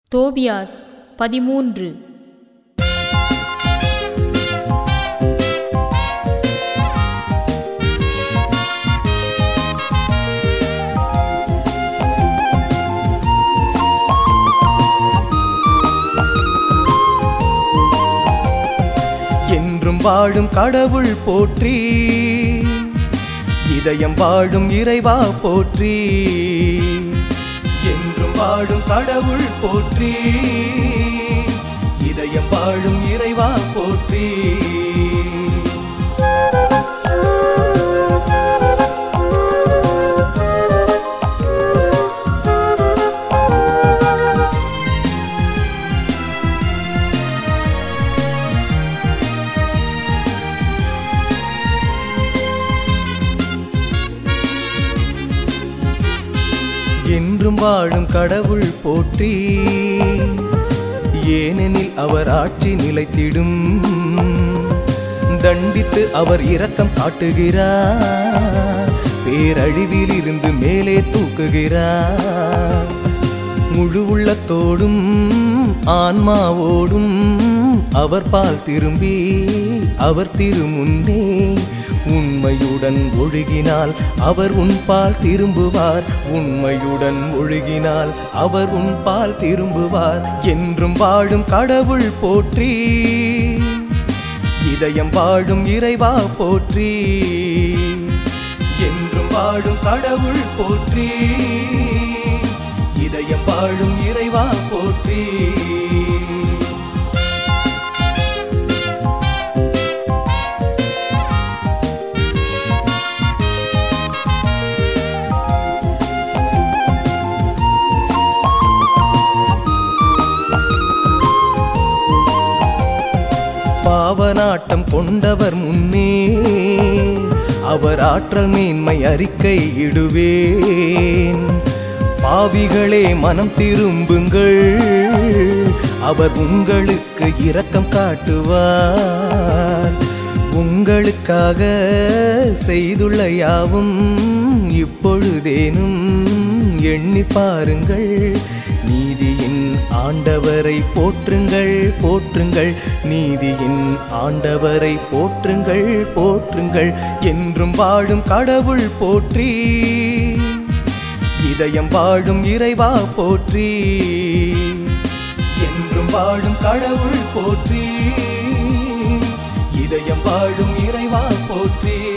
Tobias பதிமூன்று என்றும் வாழும் கடவுள் போற்றி இதயம் வாழும் இறைவா போற்றி என்றும் வாழும் கடவுள் போற்றி இதயம் வாழும் இறைவா போற்றி என்றும் வாழும் கடவுள் போற்றி ஏனெனில் அவர் ஆட்சி நிலைத்திடும் தண்டித்து அவர் இரக்கம் காட்டுகிறார் பேரழிவில் இருந்து மேலே தூக்குகிறார் முழு உள்ளத்தோடும் ஆன்மாவோடும் அவர் பால் திரும்பி அவர் திருமுன்னே உண்மையுடன் ஒழுகினால் அவர் உன் பால் திரும்புவார் உண்மையுடன் ஒழுகினால் அவர் உன் பால் திரும்புவார் என்றும் வாழும் கடவுள் போற்றி இதயம் வாழும் இறைவா போற்றி என்றும் வாழும் கடவுள் போற்றி இதயம் வாழும் இறைவா போற்றி பாவநாட்டம் கொண்டவர் முன்னே அவர் ஆற்றல் மேன்மை அறிக்கை இடுவேன் பாவிகளே மனம் திரும்புங்கள் அவர் உங்களுக்கு இரக்கம் காட்டுவார் உங்களுக்காக செய்துள்ள யாவும் இப்பொழுதேனும் எண்ணி பாருங்கள் நீதியின் ஆண்டவரை போற்றுங்கள் போற்றுங்கள் நீதியின் ஆண்டவரை போற்றுங்கள் போற்றுங்கள் என்றும் வாழும் கடவுள் போற்றி இதயம் வாழும் இறைவா போற்றி என்றும் வாழும் கடவுள் போற்றி இதயம் வாழும் இறைவா போற்றி